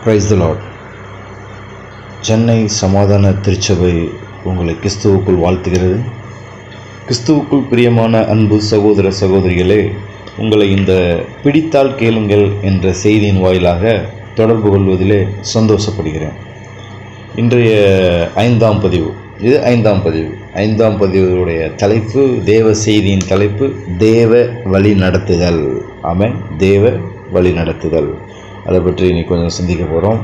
Praise the Lord Chennai சமாதான திருச்சபை உங்களை கிறிஸ்துவுக்குள் வாழ்த்துகிறது கிறிஸ்துவுக்குள் பிரியமான அன்பு சகோதர சகோதரிகளே உங்களை இந்த பிடித்தால் கேளுங்கள் என்ற செய்தியின் வாயிலாக தொடர்பு கொள்வதிலே சந்தோஷப்படுகிறேன் இன்றைய ஐந்தாம் பதிவு இது ஐந்தாம் பதிவு ஐந்தாம் பதிவுடைய தலைப்பு தேவ செய்தியின் தலைப்பு தேவ வழி நடத்துதல் ஆமென் தேவ வழி நடத்துதல் அதை பற்றி இன்னைக்கு கொஞ்சம் சிந்திக்க போகிறோம்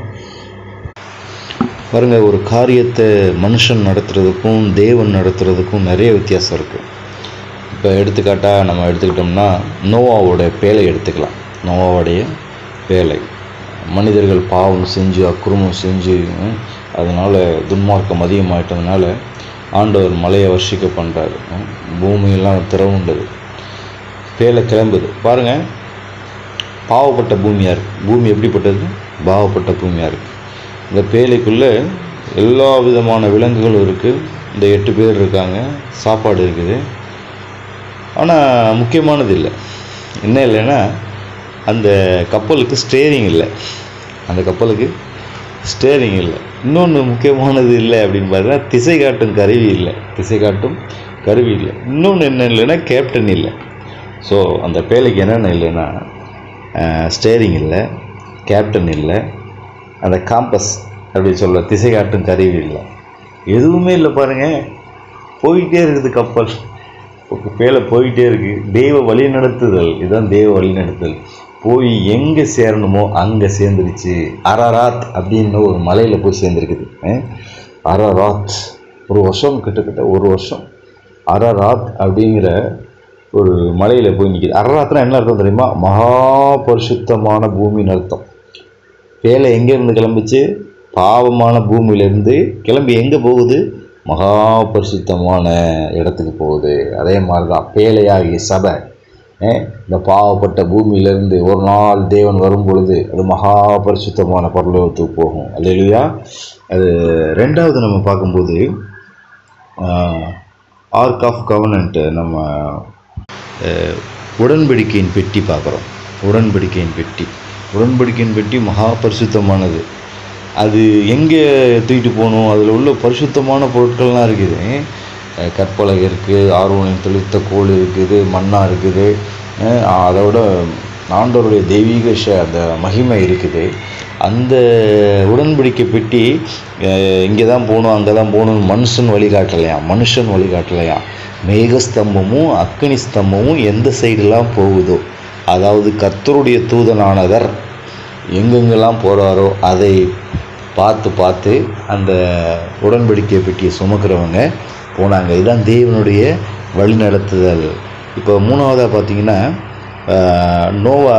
பாருங்க ஒரு காரியத்தை மனுஷன் நடத்துறதுக்கும் தேவன் நடத்துறதுக்கும் நிறைய வித்தியாசம் இருக்குது இப்போ எடுத்துக்காட்டாக நம்ம எடுத்துக்கிட்டோம்னா நோவாவோட பேலை எடுத்துக்கலாம் நோவாவுடைய பேலை மனிதர்கள் பாவம் செஞ்சு அக்கிரமம் செஞ்சு ம், அதனால் துன்மார்க்கம் அதிகமாயிட்டதுனால ஆண்டவர் மலையை வர்ஷிக்க பண்ணுறாரு பூமியெல்லாம் திறவுண்டது பேலை கிளம்புது பாருங்கள் பாவப்பட்ட பூமியாக இருக்குது பூமி எப்படிப்பட்டது பாவப்பட்ட பூமியாக இருக்குது இந்த பேழைக்குள்ளே எல்லா விதமான விலங்குகளும் இருக்குது இந்த எட்டு பேர் இருக்காங்க சாப்பாடு இருக்குது ஆனால் முக்கியமானது இல்லை என்ன இல்லைன்னா அந்த கப்பலுக்கு ஸ்டேரிங் இல்லை அந்த கப்பலுக்கு ஸ்டேரிங் இல்லை இன்னொன்று முக்கியமானது இல்லை அப்படின்னு பார்த்தீங்கன்னா திசை காட்டும் கருவி இல்லை திசை காட்டும் கருவி இல்லை இன்னொன்று என்ன இல்லைன்னா கேப்டன் இல்லை ஸோ அந்த பேலைக்கு என்னென்ன இல்லைன்னா ஸ்டேரிங் இல்லை கேப்டன் இல்லை அந்த காம்பஸ் அப்படி சொல்ல திசை காட்டும் கருவி இல்லை எதுவுமே இல்லை பாருங்கள் போயிட்டே இருக்குது கப்பல் பேலை போயிட்டே இருக்குது தெய்வ வழி நடத்துதல் இதுதான் தெய்வ வழி நடத்துதல் போய் எங்கே சேரணுமோ அங்கே சேர்ந்துருச்சு அரராத் அப்படின்னு ஒரு மலையில் போய் சேர்ந்துருக்குது அஹ் அரராத் ஒரு வருஷம் கிட்டத்தட்ட ஒரு வருஷம் அரராத் அப்படிங்கிற ஒரு மலையில் போய் நிற்கிது அரராத்னா என்ன அர்த்தம் தெரியுமா மகா பரிசுத்தமான பூமின்னு அர்த்தம் பேலை எங்கேருந்து கிளம்பிச்சு பாவமான பூமியிலேருந்து கிளம்பி எங்கே போகுது மகா பரிசுத்தமான இடத்துக்கு போகுது அதே மாதிரி தான் பேழையாகிய சபை அஹ், இந்த பாவப்பட்ட பூமியிலேருந்து ஒரு நாள் தேவன் வரும் பொழுது அது மகா பரிசுத்தமான பரலோகத்துக்கு போகும் அல்லையா அது ரெண்டாவது நம்ம பார்க்கும்போது ஆர்க் ஆஃப் கவர்னன்ட்டு நம்ம அஹ், உடன்படிக்கையின் பெட்டி பார்க்குறோம் உடன்படிக்கையின் பெட்டி உடன்படிக்கையின் பெட்டி மகா பரிசுத்தமானது அது எங்கே தூக்கிட்டு போகணும் அதில் உள்ள பரிசுத்தமான பொருட்கள்லாம் இருக்குது அஹ், கற்பலகை இருக்குது ஆர்வனின் தெளித்த கோல் இருக்குது மண்ணா இருக்குது அஹ், அதோட ஆண்டவருடைய தெய்வீக ஷ- அந்த மகிமை இருக்குது அந்த உடன்படிக்கை பெட்டி இங்கே தான் போகணும் அங்கே தான் போகணும் மனுஷன் வழிகாட்டலையாம் மனுஷன் வழிகாட்டலையாம் மேகஸ்தம்பமும் அக்கினி ஸ்தம்பமும் எந்த சைடெல்லாம் போகுதோ அதாவது கர்த்தருடைய தூதனானவர் எங்கெங்கெல்லாம் போகிறாரோ அதை பார்த்து பார்த்து அந்த உடன்படிக்கை பெட்டியை சுமக்கிறவங்க போனாங்க இதுதான் தேவனுடைய வழிநடத்துதல் இப்போ மூணாவதாக பார்த்தீங்கன்னா ஆஹ், நோவா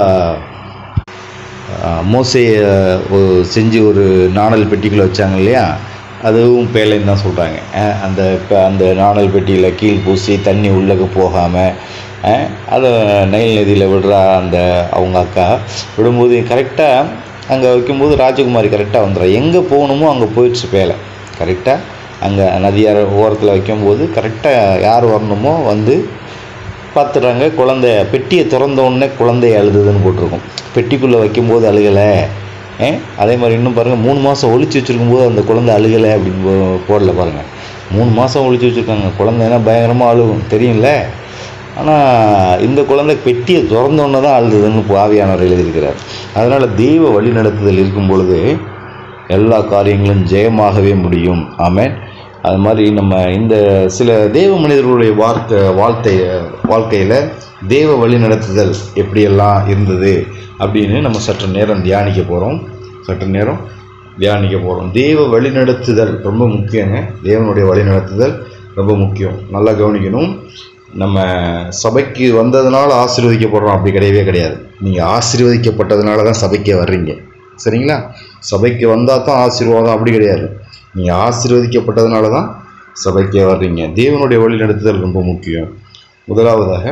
மோசையை செஞ்சு ஒரு நாணல் பெட்டிக்குள்ளே வச்சாங்க இல்லையா அதுவும் பேலைன்னு தான் சொல்கிறாங்க அந்த ப- அந்த நாணல் பெட்டியில் கீழ் பூசி தண்ணி உள்ளக்கு போகாமல் அதை நைல் நதியில் விடுற அந்த அவங்க அக்கா விடும்போது கரெக்டாக அங்கே வைக்கும்போது ராஜகுமாரி கரெக்டாக வந்துடும் எங்கே போகணுமோ அங்கே போயிடுச்சு பேலை கரெக்டாக அங்கே நதியார் ஓரத்தில் வைக்கும்போது கரெக்டாக யார் வரணுமோ வந்து பார்த்துறாங்க குழந்தை பெட்டியை திறந்த உடனே குழந்தை அழுதுதுன்னு போட்டிருக்கும் பெட்டிக்குள்ளே வைக்கும்போது அழுகலை ஏ அதே மாதிரி இன்னும் பாருங்கள் மூணு மாதம் ஒளிச்சு வச்சுருக்கும்போது அந்த குழந்தை அழுகலை அப்படின்னு போ- போடல பாருங்கள் மூணு மாதம் ஒளிச்சு வச்சுருக்காங்க குழந்தைன்னா பயங்கரமாக அழுகும் தெரியும்ல ஆனால் இந்த குழந்தை பெட்டியை திறந்த உடனே தான் அழுதுதுன்னு ஆவியானவர் எழுதியிருக்கிறார் அதனால் தெய்வ வழிநடத்துதல் இருக்கும் பொழுது எல்லா காரியங்களும் ஜெயமாகவே முடியும் ஆமென் அது மாதிரி நம்ம இந்த சில தேவ மனிதர்களுடைய வார்த்தை வாழ்த்தை வாழ்க்கையில் தேவ வழிநடத்துதல் எப்படியெல்லாம் இருந்தது அப்படின்னு நம்ம சற்று நேரம் தியானிக்க போகிறோம் சற்று நேரம் தியானிக்க போகிறோம் தேவ வழிநடத்துதல் ரொம்ப முக்கியங்க தேவனுடைய வழிநடத்துதல் ரொம்ப முக்கியம் நல்லா கவனிக்கணும் நம்ம சபைக்கு வந்ததுனால ஆசீர்வதிக்கப்படுறோம் அப்படி கிடையவே கிடையாது நீங்கள் ஆசீர்வதிக்கப்பட்டதுனால தான் சபைக்கே வர்றீங்க சரிங்களா சபைக்கு வந்தால் தான் ஆசீர்வாதம் அப்படி கிடையாது நீங்கள் ஆசீர்வதிக்கப்பட்டதுனால தான் சபைக்கே வர்றீங்க தேவனுடைய வழிநடத்துதல் ரொம்ப முக்கியம் முதலாவதாக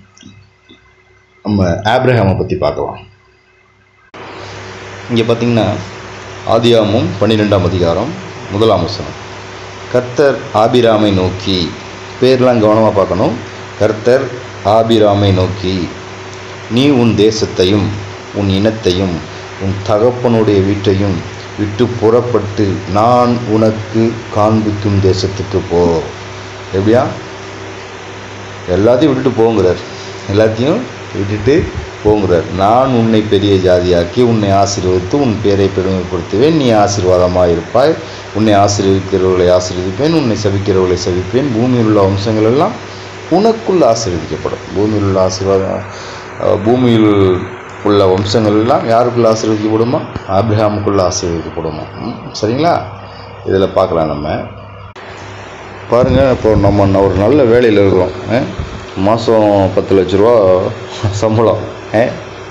நம்ம ஆப்ரஹாமை பற்றி பார்க்கலாம் இங்கே பார்த்தீங்கன்னா ஆதியாமம் பன்னிரெண்டாம் அதிகாரம் முதலாம் வசனம் கர்த்தர் ஆபிராமை நோக்கி பேர்லாம் கவனமாக பார்க்கணும் கர்த்தர் ஆபிராமை நோக்கி நீ உன் தேசத்தையும் உன் இனத்தையும் உன் தகப்பனுடைய வீட்டையும் விட்டு புறப்பட்டு நான் உனக்கு காண்பிக்கும் தேசத்துக்கு போ எப்படியா எல்லாத்தையும் விட்டுட்டு போங்கிறார் எல்லாத்தையும் விட்டுட்டு போங்கிறார் நான் உன்னை பெரிய ஜாதியாக்கி உன்னை ஆசீர்வதித்து உன் பேரை பெருமைப்படுத்துவேன் நீ ஆசீர்வாதமாக இருப்பாய் உன்னை ஆசீர்வதிக்கிறவர்களை ஆசீர்வதிப்பேன் உன்னை சபிக்கிறவர்களை சபிப்பேன் பூமியில் உள்ள வம்சங்கள் எல்லாம் உனக்குள் ஆசீர்வதிக்கப்படும் பூமியில் உள்ள ஆசீர்வாதம் அஹ், பூமியில் உள்ள வம்சங்கள் எல்லாம் யாருக்குள்ள ஆசீர்வதிக்கப்படுமா ஆபிரகாமுக்குள்ள ஆசீர்வதிக்கப்படுமா ம், சரிங்களா இதில் பார்க்கலாம் நம்ம பாருங்கள் இப்போ நம்ம ந- ஒரு நல்ல வேலையில் இருக்கிறோம் மாதம் பத்து லட்ச ரூபா சம்பளம் ஆ?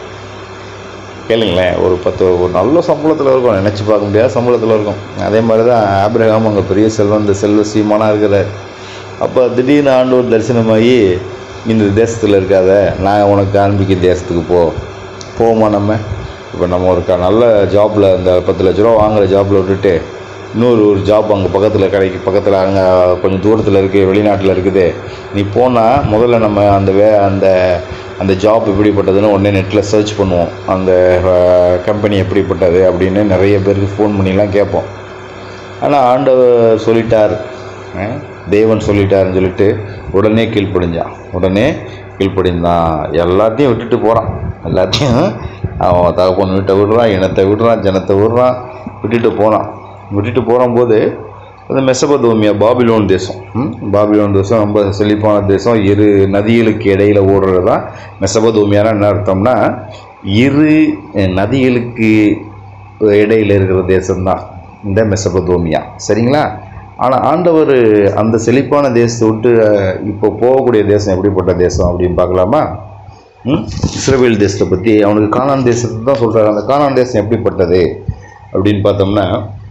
கேளுங்களேன் ஒரு பத்து ஒரு நல்ல சம்பளத்தில் இருக்கும் நினச்சி பார்க்க முடியாத சம்பளத்தில் இருக்கும் அதே மாதிரி தான் ஆபிரகாம் அங்கே பெரிய செல்வம் இந்த செல்வ சீமானாக இருக்கிறார் அப்போ திடீர்னு ஆண்டவர் தரிசனமாகி இந்த தேசத்தில் இருக்காத நான் உனக்கு காண்பிக்க தேசத்துக்கு போ போவோமா நம்ம இப்போ நம்ம ஒரு க நல்ல ஜாப்பில் இந்த பத்து லட்ச ரூபா வாங்குற ஜாப்பில் விட்டுட்டு இன்னொரு ஒரு ஜாப் அங்கே பக்கத்தில் கடைக்கு பக்கத்தில் அங்கே கொஞ்சம் தூரத்தில் இருக்குது வெளிநாட்டில் இருக்குது நீ போனால் முதல்ல நம்ம அந்த வே அந்த அந்த ஜாப் எப்படிப்பட்டதுன்னு உடனே நெட்டில் சர்ச் பண்ணுவோம் அந்த கம்பெனி எப்படிப்பட்டது அப்படின்னு நிறைய பேருக்கு ஃபோன் பண்ணிலாம் கேட்போம் ஆனால் ஆண்டவர் சொல்லிட்டார் அஹ், தேவன் சொல்லிட்டாருன்னு சொல்லிட்டு உடனே கீழ்ப்படிஞ்சான் உடனே கீழ்ப்படிந்தான் எல்லாத்தையும் விட்டுட்டு போகிறான் எல்லாத்தையும் அவன் தகப்பன் வீட்டை விடுறான் இனத்தை விடுறான் ஜனத்தை விடுறான் விட்டுட்டு போனான் விட்டுட்டு போகும்போது அந்த மெசபதோமியா பாபிலோன் தேசம் ம், பாபிலோன் தேசம் ரொம்ப செழிப்பான தேசம் இரு நதிகளுக்கு இடையில ஓடுறது தான் மெசபதோமியானா என்ன அர்த்தம்னா இரு அஹ், நதிகளுக்கு இடையில இருக்கிற தேசம்தான் இந்த மெசபதோமியா சரிங்களா ஆனால் ஆண்டவர் அந்த செழிப்பான தேசத்தை விட்டு அஹ், இப்போ போகக்கூடிய தேசம் எப்படிப்பட்ட தேசம் அப்படின்னு பார்க்கலாமா ம்? இஸ்ரவேல் தேசத்தை பற்றி அவனுக்கு கானான் தேசத்தை தான் சொல்கிறாரு அந்த கானான் தேசம் எப்படிப்பட்டது அப்படின்னு பார்த்தோம்னா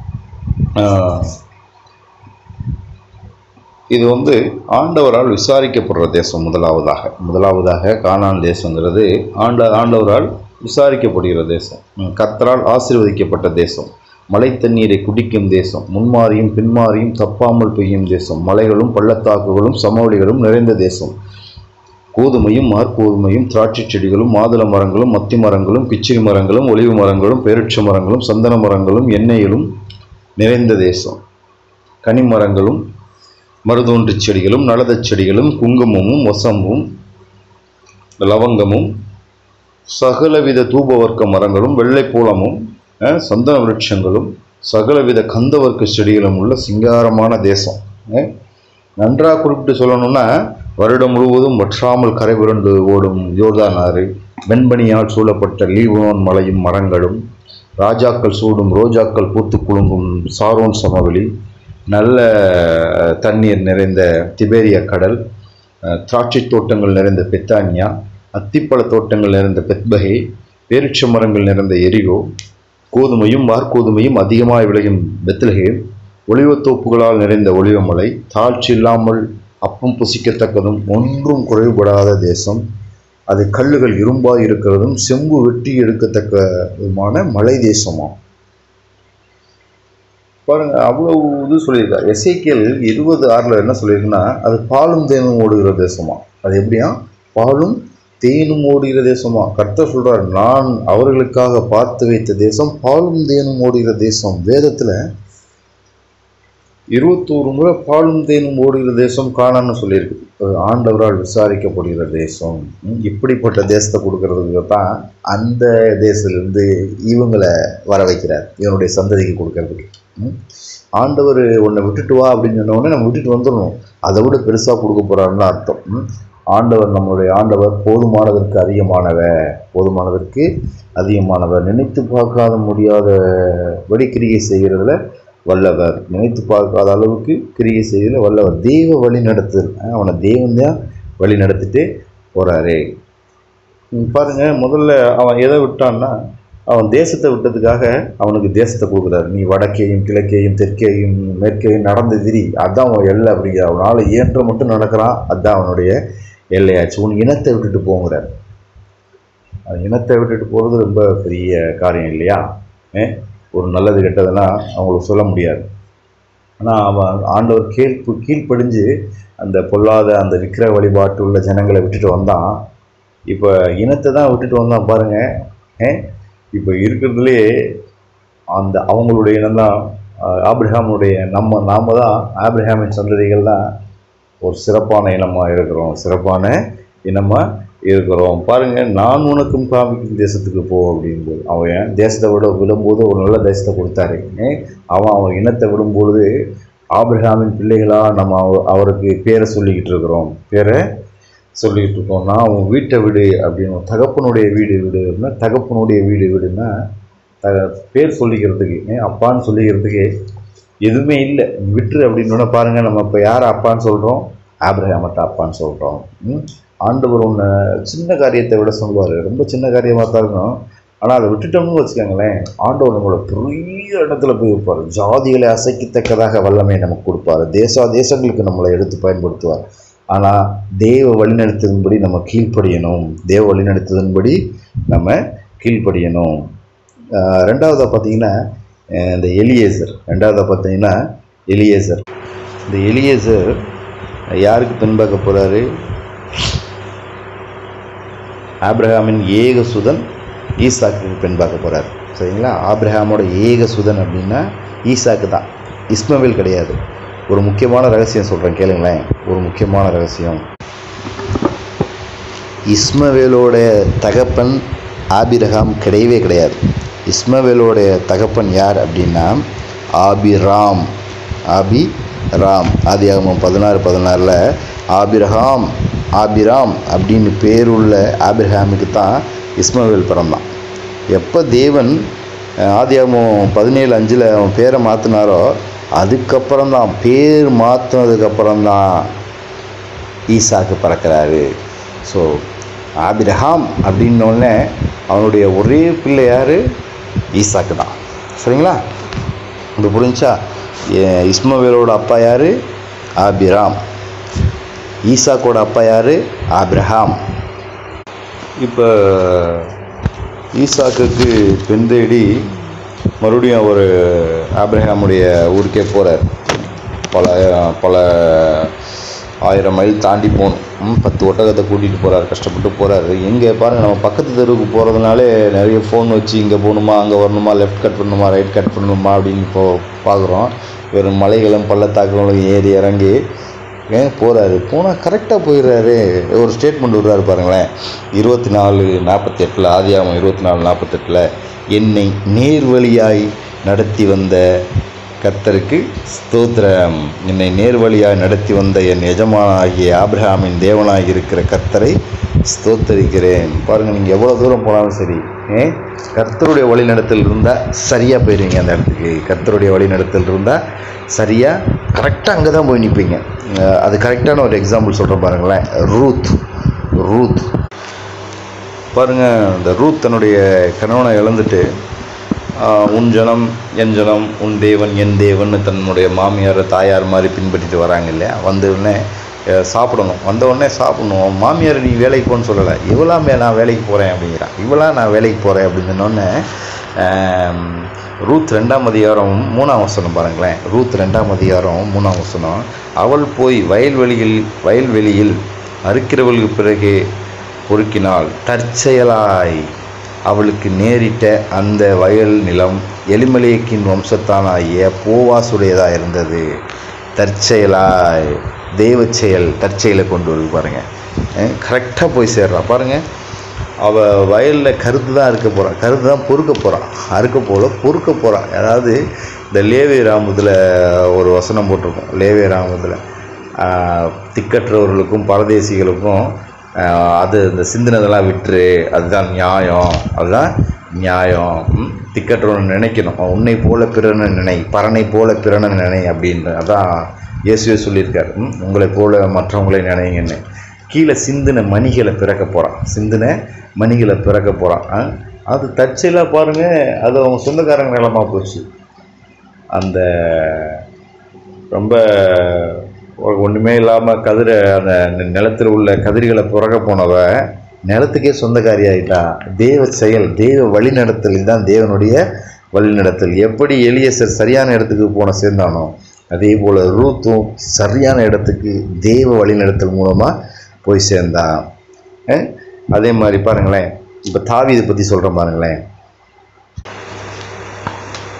ஆஹ், இது வந்து ஆண்டவரால் விசாரிக்கப்படுற தேசம் முதலாவதாக முதலாவதாக கானான் தேசங்கிறது ஆண்ட ஆண்டவரால் விசாரிக்கப்படுகிற தேசம் ம், கர்த்தரால் ஆசீர்வதிக்கப்பட்ட தேசம் மழை தண்ணீரை குடிக்கும் தேசம் முன்மாறியும் பின்மாறியும் தப்பாமல் பெய்யும் தேசம் மலைகளும் பள்ளத்தாக்குகளும் சமவெளிகளும் நிறைந்த தேசம் கோதுமையும் மார்கோதுமையும் திராட்சை செடிகளும் மாதுளை மரங்களும் மத்தி மரங்களும் கிச்சிலி மரங்களும் ஒலிவு மரங்களும் பேரிச்ச மரங்களும் சந்தன மரங்களும் எண்ணெயிலும் நிறைந்த தேசம் கனிமரங்களும் மருதோன்றுச் செடிகளும் நலதச் செடிகளும் குங்குமமும் வசம்பும் லவங்கமும் சகலவித தூபவர்க்க மரங்களும் வெள்ளைப்பூலமும் அஹ், சந்தன விருட்சங்களும் சகலவித கந்தவர்க்க செடிகளும் உள்ள சிங்காரமான தேசம் அஹ், நன்றாக குறிப்பிட்டு சொல்லணும்னா வருடம் முழுவதும் வற்றாமல் கரை புரண்டு ஓடும் யோர்தான் ஆறு வெண்பனியால் சூழப்பட்ட லீபனோன் மலையும் மரங்களும் ராஜாக்கள் சூடும் ரோஜாக்கள் பூத்து குலுங்கும் சாரோன் சமவெளி நல்ல தண்ணீர் நிறைந்த திபேரியா கடல் அஹ், திராட்சைத் தோட்டங்கள் நிறைந்த பெத்தானியா அத்திப்பழ தோட்டங்கள் நிறைந்த பெத்பகே பேரிச்ச மரங்கள் நிறைந்த எரிகோ கோதுமையும் வார்கோதுமையும் அதிகமாக விளையும் பெத்லகேம் ஒளிவத்தோப்புகளால் நிறைந்த ஒளிவமலை தாழ்ச்சி இல்லாமல் அப்பம் புசிக்கத்தக்கதும் ஒன்றும் குறைபடாத தேசம் அது கல்லுகள் இரும்பாய் இருக்கிறதும் செம்பு வெட்டி எடுக்கத்தக்கதுமான மலை தேசமாம் பாருங்க அவ்வளவு இது சொல்லியிருக்காரு எஸ்ஐக்கியல் இருபது ஆறில் என்ன சொல்லியிருக்குன்னா அது பாலும் தேனும் ஓடுகிற தேசமா அது எப்படியா பாலும் தேனும் ஓடுகிற தேசமா கர்த்தர் சொல்றார் நான் அவர்களுக்காக பார்த்து வைத்த தேசம் பாலும் தேனும் ஓடுகிற தேசம் வேதத்துல இருபத்தோரு முறை பாலும் தேனும் ஓடுகிற தேசம் காணான்னு சொல்லியிருக்கு அது ஆண்டவரால் விசாரிக்கப்படுகிற தேசம் ம், இப்படிப்பட்ட தேசத்தை கொடுக்கறதுக்கு தான் அந்த தேசத்திலிருந்து இவங்களை வர வைக்கிறார் இவனுடைய சந்ததிக்கு கொடுக்கறதுக்கு ம். ஆண்டவர் உன்னை விட்டுட்டு வா அப்படின்னு சொன்ன உடனே நம்ம விட்டுட்டு வந்துடணும் அதை விட பெருசாக கொடுக்க போகிறாருன்னு அர்த்தம் ம். ஆண்டவர் நம்மளுடைய ஆண்டவர் போதுமானதற்கு அதிகமானவர் போதுமானதற்கு அதிகமானவர் நினைத்து பார்க்காத முடியாத வழி கிரியை செய்கிறதுல வல்லவர் நினைத்து பார்க்காத அளவுக்கு கிரியை செய்கிறதுல வல்லவர் தெய்வ வழி நடத்துதல் அஹ் அவனை தெய்வம் தான் வழி நடத்திட்டு போகிறாரே பாருங்க முதல்ல அவன் எதை விட்டான்னா அவன் தேசத்தை விட்டதுக்காக அவனுக்கு தேசத்தை கொடுக்குறாரு நீ வடக்கேயும் கிழக்கேயும் தெற்கேயும் மேற்கேயும் நடந்து திரி அதான் அவன் எல்லை அப்படிங்கிற அவனால் இயன்ற மட்டும் நடக்கிறான் அதுதான் அவனுடைய எல்லையாச்சு உன் இனத்தை விட்டுட்டு போங்கிறார் அது இனத்தை விட்டுட்டு போகிறது ரொம்ப பெரிய காரியம் இல்லையா ஏ? ஒரு நல்லது கெட்டதெல்லாம் அவங்களுக்கு சொல்ல முடியாது ஆனால் அவன் ஆண்டவர் கீழ்ப்பு கீழ்ப்படிஞ்சு அந்த பொல்லாத அந்த விக்கிர வழிபாட்டு உள்ள ஜனங்களை விட்டுட்டு வந்தான் இப்போ இனத்தை தான் விட்டுட்டு வந்தான் பாருங்க ஏ இப்போ இருக்கிறதுலே அந்த அவங்களுடைய இனம்தான் அஹ், ஆபிரகாமுடைய நம்ம நாம தான் ஆபிரகாமின் சந்ததிகள் தான் ஒரு சிறப்பான இனமாக இருக்கிறோம் சிறப்பான இனமாக இருக்கிறோம் பாருங்க நான் உனக்கும் காமிக்கும் தேசத்துக்கு போ அப்படிங்கும்போது அவன் தேசத்தை விட விடும்போது ஒரு நல்ல தேசத்தை கொடுத்தாரு ஏன்? அவன் அவன் இனத்தை விடும்பொழுது ஆபிரகாமின் பிள்ளைகளா நம்ம அவ- அவருக்கு பேரை சொல்லிக்கிட்டு இருக்கிறோம் பேரை சொல்லிக்கிட்டு இருக்கோம் நான் அவன் வீட்டை விடு அப்படின்னு தகப்பனுடைய வீடு விடுன்னா தகப்பனுடைய வீடு விடுன்னா த பேர் சொல்லிக்கிறதுக்கு ஏன் அப்பான்னு சொல்லிக்கிறதுக்கு எதுவுமே இல்லை விட்டுரு அப்படின்னு பாருங்க நம்ம இப்போ யார் அப்பான்னு சொல்கிறோம் ஆபிரகாமத்தை அப்பான்னு சொல்கிறோம் ஆண்டவர் ஒன்று சின்ன காரியத்தை விட சொல்லுவார் ரொம்ப சின்ன காரியமாக தான் இருக்கும் ஆனால் அதை விட்டுட்டோம்னு வச்சுக்கோங்களேன் ஆண்டவர் நம்மளை பெரிய இடத்துல போய் வைப்பார் ஜாதிகளை அசைக்கத்தக்கதாக வல்லமை நமக்கு கொடுப்பார் தேசா தேசங்களுக்கு நம்மளை எடுத்து பயன்படுத்துவார் ஆனால் தேவ வழிநடத்துதன்படி நம்ம கீழ்ப்படியணும் தேவ வழிநடத்துதன்படி நம்ம கீழ்ப்படியணும் ஆஹ் ரெண்டாவதா பார்த்தீங்கன்னா அஹ் இந்த எலியேசர் ரெண்டாவதா பார்த்தீங்கன்னா எலியேசர் இந்த எலியேசர் யாருக்கு பின்பாக்க போகிறாரு ஆபிரகாமின் ஏக சுதன் ஈசாக்கு பெண் பார்க்க போகிறார் சரிங்களா ஆபிரகாமோட ஏக சுதன் அப்படின்னா ஈசாக்கு தான் இஸ்மவேல் கிடையாது ஒரு முக்கியமான ரகசியம் சொல்கிறேன் கேளுங்களேன் ஒரு முக்கியமான ரகசியம் இஸ்மவேலோட தகப்பன் ஆபிரகாம் கிடையவே கிடையாது இஸ்மவேலோட தகப்பன் யார் அப்படின்னா ஆபிராம் ஆபி ராம் ஆதியாகமம் பதினாறு பதினாறில் ஆபிரகாம் ஆபிராம் அப்படின்னு பேருள்ள ஆபிரகாமுக்கு தான் இஸ்மவேல் பிறந்தான் எப்போ தேவன் அஹ், ஆதியாகமம் பதினேழு அஞ்சில் அவன் பேரை மாற்றினாரோ அதுக்கப்புறம் தான் பேர் மாற்றினதுக்கப்புறம் தான் ஈசாக்கு பறக்கிறாரு ஸோ ஆபிரகாம் அப்படின்னோடனே அவனுடைய ஒரே பிள்ளை யார் ஈசாக்கு தான் சரிங்களா இப்போ புரிஞ்சா எ- இஸ்மவேலோட அப்பா யார் ஆபிராம் ஈசாக்கோட அப்பா யார் ஆபிரகாம் இப்போ ஈசாக்குக்கு பெண் தேடி மறுபடியும் அவர் ஆபிரகாமுடைய ஊருக்கே போகிறார் பல பல ஆயிரம் மைல் தாண்டி போகணும் ம், பத்து ஒட்டகத்தை கூட்டிகிட்டு போகிறார் கஷ்டப்பட்டு போகிறாரு எங்கே பாருங்கள் நம்ம பக்கத்து தெருவுக்கு போகிறதுனாலே நிறைய ஃபோன் வச்சு இங்கே போகணுமா அங்கே வரணுமா லெஃப்ட் கட் பண்ணணுமா ரைட் கட் பண்ணணுமா அப்படின்னு இப்போ பார்க்குறோம் வெறும் மலைகளும் பள்ளத்தாக்குகளும் ஏறி இறங்கி ஏன் போகிறாரு போனால் கரெக்டாக போயிடுறாரு ஒரு ஸ்டேட்மெண்ட் விடுறாரு பாருங்களேன் இருபத்தி நாலு நாற்பத்தி எட்டில் ஆதியாகமம் இருபத்தி நாலு நாற்பத்தெட்டில் என்னை நேர்வழியாய் நடத்தி வந்த கர்த்தருக்கு ஸ்தோத்திரம் என்னை நேர்வழியாய் நடத்தி வந்த என் எஜமானாகிய ஆபிரகாமின் தேவனாய் இருக்கிற கர்த்தரை ஸ்தோத்தரிக்கிறேன் பாருங்கள் நீங்கள் எவ்வளோ தூரம் போனாலும் சரி ஏன் கர்த்தருடைய வழிநடத்தல் இருந்தால் சரியாக போயிடுவீங்க அந்த இடத்துக்கு கர்த்தருடைய வழிநடத்தல் இருந்தால் சரியாக கரெக்டாக அங்கே தான் போய் நிற்பீங்க அஹ் அது கரெக்டான ஒரு எக்ஸாம்பிள் சொல்கிறேன் பாருங்களேன் ரூத் ரூத் பாருங்க இந்த ரூத் தன்னுடைய கணவனை இழந்துட்டு ஆஹ், உன் ஜனம் என் ஜனம் உன் தேவன் என் தேவன்னு தன்னுடைய மாமியார் தாயார் மாதிரி பின்பற்றிட்டு வராங்க இல்லையா வந்த உடனே அஹ், சாப்பிடணும் வந்த உடனே சாப்பிடணும் மாமியார் நீ வேலைக்கு போன்னு சொல்லலை இவளாமே நான் வேலைக்கு போகிறேன் அப்படிங்கிறான் இவளா நான் வேலைக்கு போகிறேன் அப்படின்னு சொன்னோடனே ரூத் ரெண்டாம் அதிகாரம் மூணாம் வசனம் பாருங்களேன் ரூத் ரெண்டாம் அதிகாரம் மூணாம் வசனம் அவள் போய் வயல்வெளியில் வயல்வெளியில் அறுக்கிறவளுக்கு பிறகு பொறுக்கினாள் தற்செயலாய் அவளுக்கு நேரிட்ட அந்த வயல் நிலம் எலிமலேக்கின் வம்சத்தானாகிய போவாசுடையதாக இருந்தது தற்செயலாய் தெய்வ செயல் தற்செயலை கொண்டு வருது பாருங்க கரெக்டாக போய் சேர்றா பாருங்க அவள் வயலில் கருத்து தான் அறுக்க போகிறான் கருத்து தான் பொறுக்க போகிறான் அறுக்க போல பொறுக்க போகிறான் அதாவது இந்த லேவே ராமத்தில் ஒரு வசனம் போட்டிருக்கோம் லேவே ராமத்தில் திக்கற்றவர்களுக்கும் பரதேசிகளுக்கும் ஆஹ், அது இந்த சிந்தினதெல்லாம் விட்டுரு அதுதான் நியாயம் அதுதான் நியாயம் ம்? திக்கற்றவன் நினைக்கணும் உன்னை போல பிறனை நினை பரனை போல பிறனை நினை அப்படின்ற அதான் இயேசுவே சொல்லியிருக்காரு ம்? உங்களை போல மற்றவங்களை நினைங்கன்னு கீழே சிந்தின மணிகளை பிறக்க போகிறான் சிந்தின மணிகளை பிறக்க போகிறான் அது தற்செயலாக பாருங்கள் அது அவங்க சொந்தக்காரங்க நிலமா போச்சு அந்த ரொம்ப ஒ- ஒண்ணுமே இல்லாமல் கதிரை அந்த நி- நிலத்தில் உள்ள கதிர்களை புறக்க போனவ நிலத்துக்கே சொந்தக்காரி ஆயிட்டா தேவ செயல் தேவ வழிநடத்தல் இதுதான் தேவனுடைய வழிநடத்தல் எப்படி எலியசர் சரியான இடத்துக்கு போன சேர்ந்தானோ அதே போல் ரூத்தும் சரியான இடத்துக்கு தேவ வழிநடத்தல் மூலமாக போய் சேர்ந்தான் அஹ் அதே மாதிரி பாருங்களேன் இப்போ தாவீதை பற்றி சொல்கிறேன் பாருங்களேன்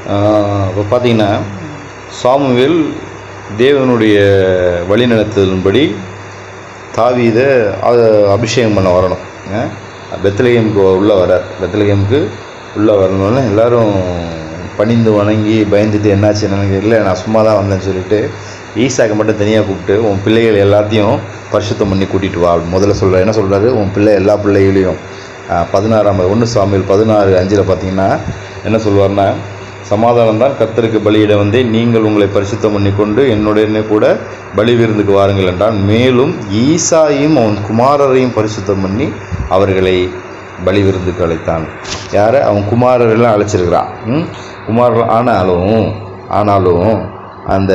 இப்போ பார்த்தீங்கன்னா சாமுவேல் தேவனுடைய வழிநடத்துதலின்படி தாவீதை அ- அபிஷேகம் பண்ண வரணும் பெத்லகேமுக்கு உள்ளே வரார் பெத்லகேமுக்கு உள்ளே வரணும்னு எல்லாரும் பணிந்து வணங்கி பயந்துட்டு என்னாச்சு என்னன்னு இல்லை நான் சும்மா தான் வந்தேன்னு சொல்லிட்டு ஈசாக்கை மட்டும் தனியாக கூப்பிட்டு உன் பிள்ளைகள் எல்லாத்தையும் பரிசுத்தம் பண்ணி கூட்டிகிட்டு வா அப்படின்னு முதல்ல சொல்கிறார் என்ன சொல்கிறாரு உன் பிள்ளை எல்லா பிள்ளைகளையும் ஆஹ், பதினாறாம் ஒன்று சாமியில் பதினாறு அஞ்சில் பார்த்தீங்கன்னா என்ன சொல்லுவார்னா சமாதானம் தான் கர்த்தருக்கு பலியிட வந்தே நீங்கள் உங்களை பரிசுத்தம் பண்ணிக்கொண்டு என்னுடனே கூட பலி விருந்துக்கு வாருங்கள் என்றான் மேலும் ஈசாயும் அவன் குமாரரையும் பரிசுத்தம் பண்ணி அவர்களை பலி விருந்துக்கு அழைத்தான் யாரை அவன் குமாரரெல்லாம் அழைச்சிருக்கிறான் ம்? குமாரர் ஆனாலும் ஆனாலும் அந்த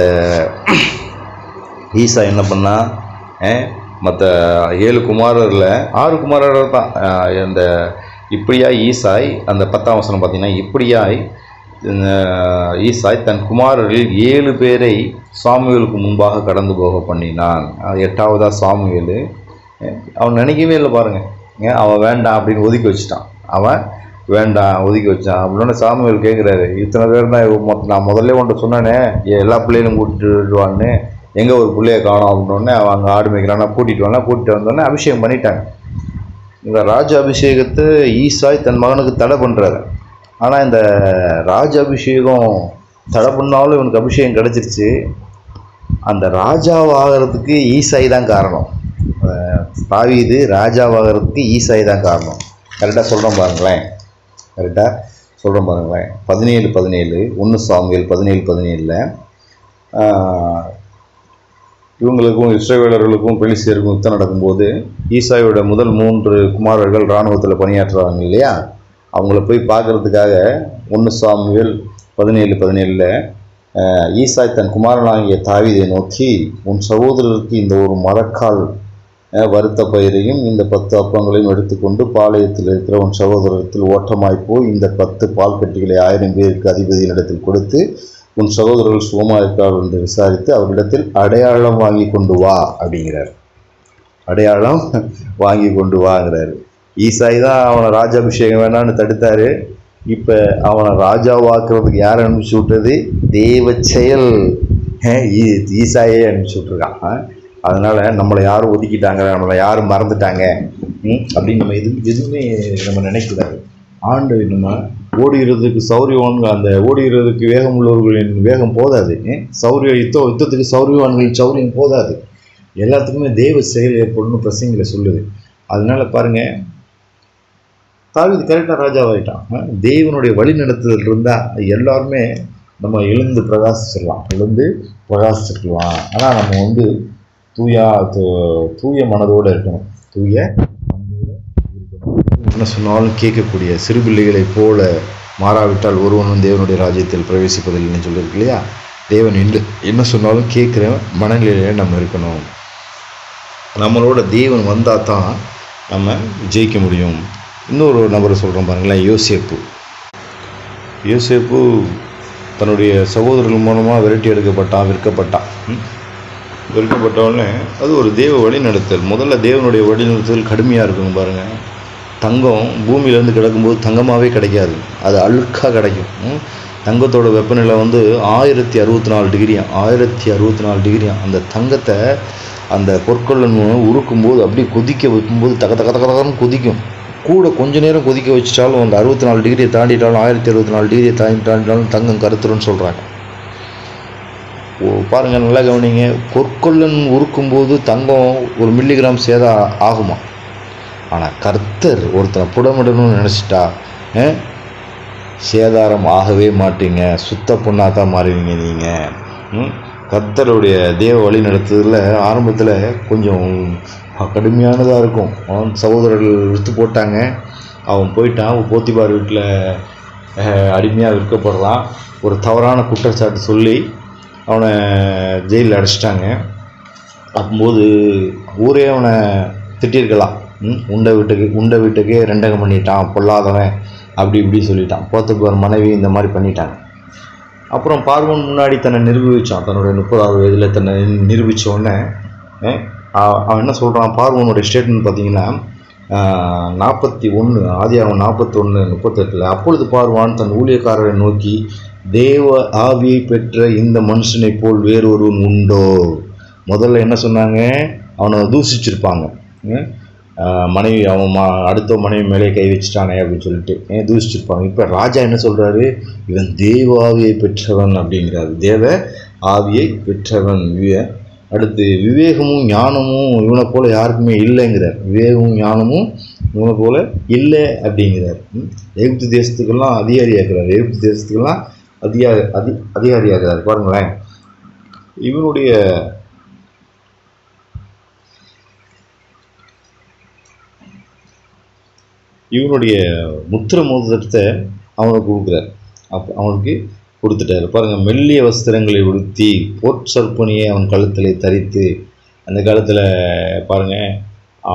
ஈசா என்ன பண்ணா மற்ற ஏழு குமாரரில் ஆறு குமாரர் தான் அஹ், அந்த இப்படியாய் ஈசாய் அந்த பத்தாம் வசனம் பார்த்தீங்கன்னா இப்படியாய் அஹ், ஈசாய் தன் குமாரரில் ஏழு பேரை சாமுவேலுக்கு முன்பாக கடந்து போக பண்ணினான் அது எட்டாவதா சாமுவேலு அஹ், அவன் நினைக்கவே இல்லை பாருங்க ஏன் அவன் வேண்டாம் அப்படின்னு ஒதுக்கி வச்சுட்டான் அவன் வேண்டாம் ஒதுக்கி வச்சான் அப்படின்னு சாமுவேல் கேட்குறாரு இத்தனை பேர் தான் இவ- மொத்த- நான் முதல்ல உன்ட்ட சொன்னானே என் எல்லா பிள்ளைகளும் கூட்டிட்டு வான்னு எங்கே ஒரு பிள்ளைய காணோம் அப்படின்னோடனே அவன் அங்கே ஆடு மேய்க்கிறானா கூட்டிகிட்டு வானா கூட்டிட்டு வந்தோடனே அபிஷேகம் பண்ணிட்டாங்க இந்த ராஜ அபிஷேகத்தை ஈசாய் தன் மகனுக்கு தடை பண்ணுறாரு ஆனால் இந்த ராஜ அபிஷேகம் தடை பண்ணாலும் இவனுக்கு அபிஷேகம் கிடச்சிருச்சு அந்த ராஜாவாகிறதுக்கு ஈசாய் தான் காரணம் அஹ் தாவீது ராஜாவாகிறதுக்கு ஈசாய் தான் காரணம் கரெக்டாக சொல்கிறோம் பாருங்களேன் கரெக்டாக சொல்கிறோம் பாருங்களேன் பதினேழு பதினேழு ஒன்று சாமியல் பதினேழு பதினேழில் இவங்களுக்கும் இஸ்ரேவேலர்களுக்கும் பெலிசியருக்கும் யுத்தம் நடக்கும்போது ஈசாயோட முதல் மூன்று குமாரர்கள் இராணுவத்தில் பணியாற்றுறாங்க இல்லையா அவங்கள போய் பார்க்கறதுக்காக ஒன்று சாமுவேல் பதினேழு பதினேழில் ஈசாய் தன் குமாரனாகிய தாவீதை நோக்கி உன் சகோதரருக்கு இந்த ஒரு மரக்கால் அஹ், வறுத்த பயிரையும் இந்த பத்து அப்பங்களையும் எடுத்துக்கொண்டு பாளையத்தில் இருக்கிற உன் சகோதரத்தில் ஓட்டமாய் போய் இந்த பத்து பால் கட்டிகளை ஆயிரம் பேருக்கு அதிபதியினிடத்தில் கொடுத்து உன் சகோதரர்கள் சுகமாக இருக்கிறார்கள் என்று விசாரித்து அவரிடத்தில் அடையாளம் வாங்கி கொண்டு வா அப்படிங்கிறார் அடையாளம் வாங்கி கொண்டு வாங்கிறாரு ஈசாய் தான் அவனை ராஜாபிஷேகம் வேணான்னு தடுத்தாரு இப்போ அவனை ராஜாவாக்குறதுக்கு யார் அனுப்பிச்சி விட்டது தேவ செயல் அஹ் ஈ- ஈசாயே அனுப்பிச்சி விட்ருக்கான் அஹ் அதனால நம்மளை யாரும் ஒதுக்கிட்டாங்க நம்மளை யாரும் மறந்துட்டாங்க ம், அப்படின்னு நம்ம எது எதுவுமே நம்ம நினைக்கூடாது ஆண்டு நம்ம ஓடுகிறதுக்கு சௌரியவான்கள் அந்த ஓடுகிறதுக்கு வேகம் உள்ளவர்களின் வேகம் போதாது ம், சௌரிய யுத்தம் யுத்தத்துக்கு சௌரியவான்களின் சௌரியம் போதாது எல்லாத்துக்குமே தெய்வ செயல் ஏற்படும்னு பிரசங்கில சொல்லுது அதனால பாருங்க தாவீது கரெக்டாக ராஜாவாயிட்டான் அஹ் தேவனுடைய வழி நடத்துதல் இருந்தால் எல்லாருமே நம்ம எழுந்து பிரகாசிச்சிடலாம் எழுந்து பிரகாசிச்சிடலாம் ஆனால் நம்ம வந்து தூயா தூ- தூய மனதோடு இருக்கணும் தூய மனதோடு இருக்கணும் என்ன சொன்னாலும் கேட்கக்கூடிய சிறு பிள்ளைகளைப் போல மாறாவிட்டால் ஒருவனும் தேவனுடைய ராஜ்யத்தில் பிரவேசிப்பதில்லைன்னு சொல்லியிருக்கு இல்லையா தேவன் என்ன என்ன சொன்னாலும் கேட்குற மனநிலையில நம்ம இருக்கணும் நம்மளோட தேவன் வந்தால் தான் நம்ம ஜெயிக்க முடியும் இன்னொரு நபரை சொல்கிறோம் பாருங்களேன் யோசேப்பு யோசேப்பு தன்னுடைய சகோதரர்கள் மூலமாக விரட்டி எடுக்கப்பட்டான் விற்கப்பட்டான் ம்? விற்கப்பட்டவுடனே அது ஒரு தேவ வழிநடத்தல் முதல்ல தேவனுடைய வழிநடத்தல் கடுமையாக இருக்குங்க பாருங்கள் தங்கம் பூமியிலேருந்து கிடக்கும்போது தங்கமாகவே கிடைக்காது அது அழுக்காக கிடைக்கும் ம்? தங்கத்தோட வெப்பநிலை வந்து ஆயிரத்தி அறுபத்தி நாலு டிகிரியா ஆயிரத்தி அறுபத்தி நாலு டிகிரியா அந்த தங்கத்தை அந்த பொற்கொள்ளன் உருக்கும்போது அப்படியே கொதிக்க வைக்கும்போது தக தக தக தகன்னு கொதிக்கும் கூட கொஞ்ச நேரம் கொதிக்க வச்சிட்டாலும் அந்த அறுபத்தி நாலு டிகிரியை தாண்டிட்டாலும் ஆயிரத்தி அறுபத்தி நாலு டிகிரியை தாண்டி தாண்டிட்டாலும் தங்கம் கருத்துருன்னு சொல்கிறாங்க ஓ பாருங்க நல்லா கவனிங்க பொற்கொள்ளன் உருக்கும்போது தங்கம் ஒரு மில்லிகிராம் சேதம் ஆகுமா ஆனால் கர்த்தர் ஒருத்தனை புடமிடணும்னு நினச்சிட்டா அஹ், சேதாரம் ஆகவே மாட்டீங்க சுத்த பொண்ணாக தான் மாறுவீங்க நீங்கள் கர்த்தருடைய தேவ வழி நடத்துறதுல ஆரம்பத்தில் கொஞ்சம் கடுமையானதாக இருக்கும் அவன் சகோதரர்கள் விற்று போட்டாங்க அவன் போயிட்டான் அவன் போத்திபார் வீட்டில் அடிமையாக விற்கப்படுறான் ஒரு தவறான குற்றச்சாட்டு சொல்லி அவனை ஜெயிலில் அடைச்சிட்டாங்க அப்போது ஊரே அவனை திட்டிருக்கலாம் ம், உண்ட வீட்டுக்கு உண்ட வீட்டுக்கே ரெண்டகம் பண்ணிட்டான் பொல்லாதவன் அப்படி இப்படி சொல்லிட்டான் போத்துக்கு மனைவி இந்த மாதிரி பண்ணிட்டாங்க அப்புறம் பார்வன் முன்னாடி தன்னை நிரூபிச்சான் தன்னுடைய முப்பதாவது வயதில் தன்னை நிரூபித்த உடனே அஹ், அவ- அவன் என்ன சொல்கிறான் பார்வனுடைய ஸ்டேட்மெண்ட் பார்த்தீங்கன்னா நாற்பத்தி ஒன்று ஆதியாகம் நாற்பத்தி ஒன்று முப்பத்தெட்டில் அப்பொழுது பார்வான் தன் ஊழியக்காரரை நோக்கி தேவ ஆவியை பெற்ற இந்த மனுஷனைப் போல் வேறொருவன் உண்டோ முதல்ல என்ன சொன்னாங்க அவனை தூசிச்சிருப்பாங்க ம்? ஆஹ் மனைவி அவன் மா அடுத்த மனைவி மேலே கை வச்சுட்டானே அப்படின்னு சொல்லிட்டு ஏன் தூசிச்சிருப்பாங்க இப்போ ராஜா என்ன சொல்கிறாரு இவன் தேவ ஆவியை பெற்றவன் அப்படிங்கிறாரு தேவ ஆவியை பெற்றவன் விவே- அடுத்து விவேகமும் ஞானமும் இவனை போல யாருக்குமே இல்லைங்கிறார் விவேகமும் ஞானமும் இவனை போல இல்லை அப்படிங்கிறார் ம்? எகிப்து தேசத்துக்கெல்லாம் அதிகாரியாக்குறார் எகிப்து தேசத்துக்கெல்லாம் அதிகார அதி அதிகாரியாகிறார் பாருங்களேன் இவனுடைய இவனுடைய முத்திர மோதிரத்தை அவனுக்கு கொடுக்குறார் அப்போ அவனுக்கு கொடுத்துட்டாரு பாருங்க மெல்லிய வஸ்திரங்களை உடுத்தி போர்ச்சற்பணியை அவன் கழுத்திலே தரித்து அந்த காலத்தில் பாருங்க ஆ,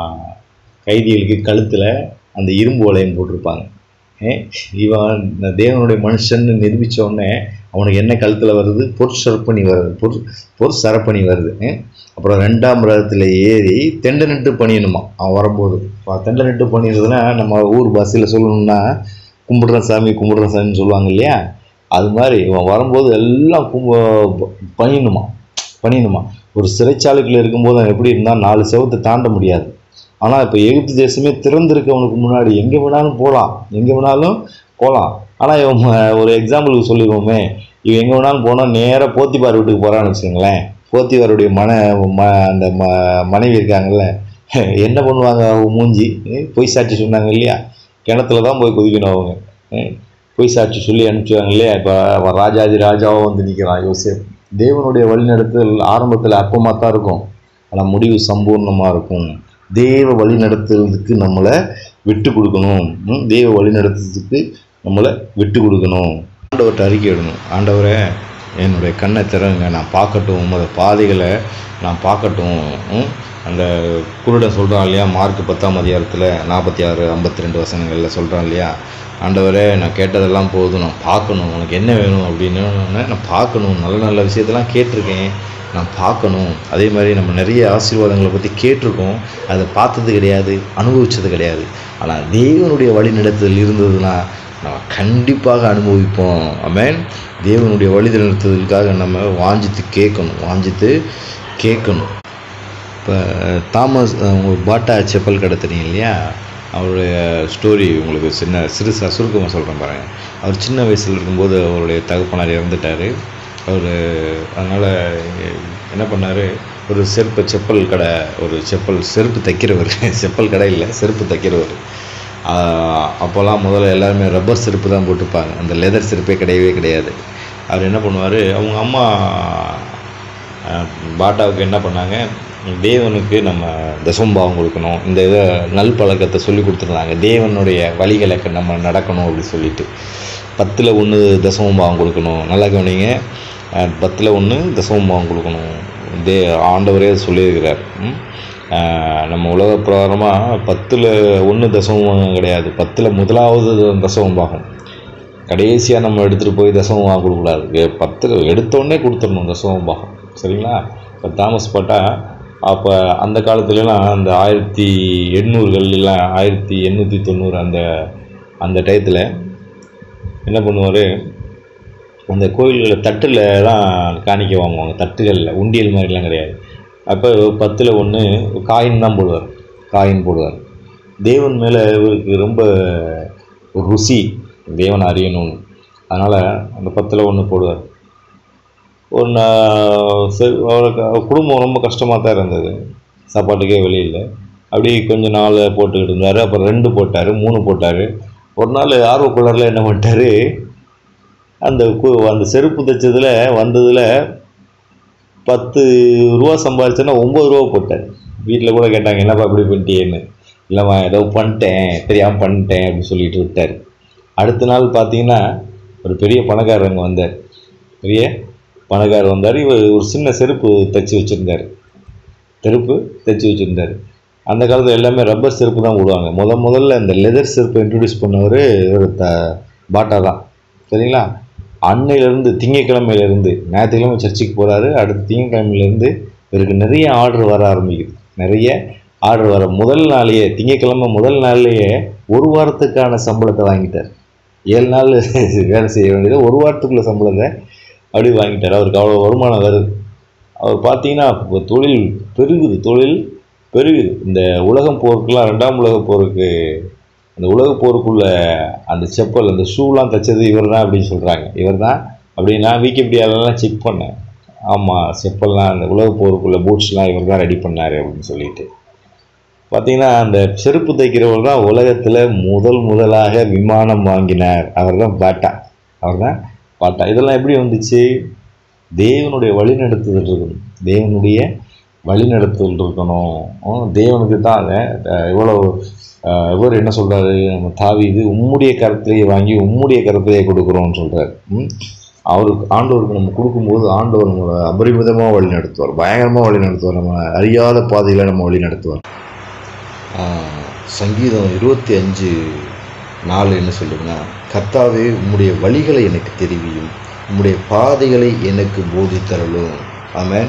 கைதிகளுக்கு கழுத்தில் அந்த இரும்பு வளையம் போட்டிருப்பாங்க ஏ, இவன் இந்த தேவனுடைய மனுஷன் நிரூபித்த உடனே அவனுக்கு என்ன கழுத்தில் வருது பொற்சற்பணி வருது பொற் பொற் சரப்பணி வருது ஏ? அப்புறம் ரெண்டாம் ரதத்தில் ஏறி தெண்டை நிட்டு பணியணுமா அவன் வரும்போது அப்ப தெண்டை நிட்டு பணிகிறதுனா நம்ம ஊர் பஸ்ஸில் சொல்லணும்னா கும்பிடுறேன் சாமி கும்பிடுறேன் சாமின்னு சொல்லுவாங்க இல்லையா அது மாதிரி இவன் வரும்போது எல்லாம் கும்ப பணியணுமா பணியணுமா ஒரு சிறைச்சாலைக்குள்ள இருக்கும்போது அவன் எப்படி இருந்தால் நாலு செவத்தை தாண்ட முடியாது ஆனால் இப்போ எகிப்து தேசமே திறந்திருக்கவனுக்கு முன்னாடி எங்கே வேணாலும் போகலாம் எங்கே வேணாலும் போகலாம் ஆனால் இவன் ம- ஒரு எக்ஸாம்பிளுக்கு சொல்லிடுவோமே இவன் எங்கே வேணாலும் போனால் நேராக போத்திபார் வீட்டுக்கு போகிறான்னு வச்சுக்கோங்களேன் போத்திபாருடைய மன ம அந்த ம மனைவி இருக்காங்கல்ல என்ன பண்ணுவாங்க அவங்க மூஞ்சி ஏ, பொய் சாட்சி சொன்னாங்க இல்லையா கிணத்துல தான் போய் குதிக்கணும் அவங்க ஏ, பொய் சாட்சி சொல்லி அனுப்பிச்சுவாங்க இல்லையா இப்போ ராஜாதி ராஜாவாக வந்து நிற்கிறான் யோசேப் தேவனுடைய வழிநடத்தல் ஆரம்பத்தில் அப்பமாக தான் இருக்கும் ஆனால் முடிவு சம்பூர்ணமாக இருக்கும் தேவ வழி நடத்துறதுக்கு நம்மளை விட்டு கொடுக்கணும் ம், தேவ வழி நடத்துறதுக்கு நம்மளை விட்டு கொடுக்கணும் ஆண்டவர்கிட்ட அறிக்கை இடணும் ஆண்டவரே என்னுடைய கண்ணை திறங்க நான் பார்க்கட்டும் உமது பாதைகளை நான் பார்க்கட்டும் ம், அந்த குருடன் சொல்கிறான் இல்லையா மார்க் பத்தாம் அதிகாரத்தில் நாற்பத்தி ஆறு ஐம்பத்தி ரெண்டு வசனங்களில் சொல்கிறான் இல்லையா ஆண்டவரே நான் கேட்டதெல்லாம் போதும் நான் பார்க்கணும் உனக்கு என்ன வேணும் அப்படின்னு நான் பார்க்கணும் நல்ல நல்ல விஷயத்தெல்லாம் கேட்டிருக்கேன் நான் பார்க்கணும் அதே மாதிரி நம்ம நிறைய ஆசீர்வாதங்களை பற்றி கேட்டிருக்கோம் அதை பார்த்தது கிடையாது அனுபவிச்சது கிடையாது ஆனால் தேவனுடைய வழி நடத்துதல் இருந்ததுன்னா நம்ம கண்டிப்பாக அனுபவிப்போம் ஆமென் தேவனுடைய வழி நடத்துதலுக்காக நம்ம வாஞ்சித்து கேட்கணும் வாஞ்சித்து கேட்கணும் இப்போ தாமஸ் உங்களுக்கு பாட்டா செப்பல் கடை தெரியும் இல்லையா அவருடைய ஸ்டோரி உங்களுக்கு சின்ன சிறுசா சுருக்கமாக சொல்கிறேன் பாருங்கள் அவர் சின்ன வயசில் இருக்கும்போது அவருடைய தகப்பனார் இறந்துட்டார் அவர் அதனால் என்ன பண்ணார் ஒரு செருப்பு செப்பல் கடை ஒரு செப்பல் செருப்பு தைக்கிறவர் செப்பல் கடை இல்லை செருப்பு தைக்கிறவர் ஆஹ் அப்போல்லாம் முதல்ல எல்லாருமே ரப்பர் செருப்பு தான் போட்டிருப்பாங்க அந்த லெதர் செருப்பே கிடையவே கிடையாது அவர் என்ன பண்ணுவார் அவங்க அம்மா ஆஹ் பாட்டாவுக்கு என்ன பண்ணாங்க தேவனுக்கு நம்ம தசம்பாவம் கொடுக்கணும் இந்த இதை நல் பழக்கத்தை சொல்லி கொடுத்துருந்தாங்க தேவனுடைய வழிகளை நம்ம நடக்கணும் அப்படி சொல்லிட்டு பத்தில் ஒன்று தசமபாவம் கொடுக்கணும் நல்லா கவனிங்க அஹ் பத்தில் ஒன்று தசமபாவம் கொடுக்கணும் தே ஆண்டவரே சொல்லியிருக்கிறார் ம்? அஹ் நம்ம உலக பிரகாரமாக பத்தில் ஒன்று தசமம் கிடையாது பத்தில் முதலாவது தசமம் பாகம் கடைசியாக நம்ம எடுத்துகிட்டு போய் தசமம் வாங்க கொடுக்கக்கூடாது எ- பத்து எடுத்தோடனே கொடுத்துடணும் தசமம் பாகம் சரிங்களா இப்போ தாமஸ் பாட்டா அப்போ அந்த காலத்துலலாம் அந்த ஆயிரத்தி எண்ணூறுகள்லாம் ஆயிரத்தி எண்ணூற்றி தொண்ணூறு அந்த அந்த டயத்தில் என்ன பண்ணுவார் அந்த கோயில்களில் தட்டில் தான் காணிக்க வாங்குவாங்க தட்டுகளில் உண்டியல் மாதிரிலாம் கிடையாது அப்போ பத்தில் ஒன்று காயின் தான் போடுவார் காயின் போடுவார் தேவன் மேலே இவருக்கு ரொம்ப ஒரு ருசி தேவனை அறியணும்னு அதனால் அந்த பத்தில் ஒன்று போடுவார் ஒரு நா- சரி அவருக்கு அவர் குடும்பம் ரொம்ப கஷ்டமாக தான் இருந்தது சாப்பாட்டுக்கே வழி இல்லை அப்படி கொஞ்ச நாள் போட்டுக்கிட்டு இருந்தார் அப்புறம் ரெண்டு போட்டார் மூணு போட்டார் ஒரு நாள் ஆர்வக்குள்ளரில் என்ன பண்ணிட்டாரு அந்த கு- அந்த செருப்பு தைச்சதில் வந்ததில் பத்து ரூபா சம்பாரிச்சேன்னா ஒம்பது ரூபா போட்டார் வீட்டில் கூட கேட்டாங்க என்னப்பா இப்படி பண்ணிட்டியேன்னு இல்லைம்மா ஏதோ பண்ணிட்டேன் தெரியாமல் பண்ணிட்டேன் அப்படின்னு சொல்லிட்டு விட்டார் அடுத்த நாள் பார்த்தீங்கன்னா ஒரு பெரிய பணக்காரர் அங்கே வந்தார் பெரிய பணக்காரர் வந்தார் இவர் ஒரு சின்ன செருப்பு தைச்சி வச்சுருந்தார் செருப்பு தைச்சி வச்சுருந்தார் அந்த காலத்தில் எல்லாமே ரப்பர் செருப்பு தான் போடுவாங்க முத முதல்ல இந்த லெதர் செருப்பை இன்ட்ரடியூஸ் பண்ணவர் ஒரு த பாட்டா தான் சரிங்களா அன்னையிலேருந்து திங்கக்கிழமையிலேருந்து ஞாயிற்றுக்கிழமை சர்ச்சுக்கு போகிறாரு அடுத்த திங்கக்கிழமையிலேருந்து இவருக்கு நிறைய ஆர்டர் வர ஆரம்பிக்குது நிறைய ஆர்டர் வர முதல் நாளையே திங்கக்கிழமை முதல் நாள்லேயே ஒரு வாரத்துக்கான சம்பளத்தை வாங்கிட்டார் ஏழு நாள் வேலை செய்ய வேண்டியதை ஒரு வாரத்துக்குள்ள சம்பளத்தை அப்படி வாங்கிட்டார் அவருக்கு அவ்வளோ வருமானம் வருது அவர் பார்த்தீங்கன்னா இப்போ தொழில் பெருகுது தொழில் பெருகுது இந்த உலகம் போருக்குலாம் ரெண்டாம் உலக போருக்கு அந்த உலக போருக்குள்ள அந்த செப்பல் அந்த ஷூலாம் தைச்சது இவர் தான் அப்படின்னு சொல்கிறாங்க இவர் தான் அப்படி நான் விக்கிபீடியாலலாம் செக் பண்ணேன் ஆமாம் செப்பல்லாம் அந்த உலக போருக்குள்ள பூட்ஸ்லாம் இவர் தான் ரெடி பண்ணார் அப்படின்னு சொல்லிட்டு பார்த்தீங்கன்னா அந்த செருப்பு தைக்கிறவர் தான் உலகத்தில் முதல் முதலாக விமானம் வாங்கினார் அவர் தான் பாட்டா அவர் தான் பாட்டா இதெல்லாம் எப்படி வந்துச்சு தேவனுடைய வழிநடத்துதல் இருக்கணும் தேவனுடைய வழிநடத்துதல் இருக்கணும் ஹம், தேவனுக்கு தான் எவ்வளோ இவர் என்ன சொல்கிறாரு நம்ம தாவீது உம்முடைய கரத்திலேயே வாங்கி உம்முடைய கரத்திலேயே கொடுக்குறோம்னு சொல்கிறார் அவருக்கு ஆண்டவருக்கு நம்ம கொடுக்கும்போது ஆண்டவர் நம்மளை அபரிமிதமாக வழி நடத்துவார் பயங்கரமாக வழி நடத்துவார் நம்ம அறியாத பாதையில் நம்ம வழி நடத்துவார் சங்கீதம் இருபத்தி அஞ்சு நாலு என்ன சொல்லுதுன்னா கர்த்தாவே உம்முடைய வழிகளை எனக்கு தெரிவியும் உம்முடைய பாதைகளை எனக்கு போதித்தரலும் ஆமென்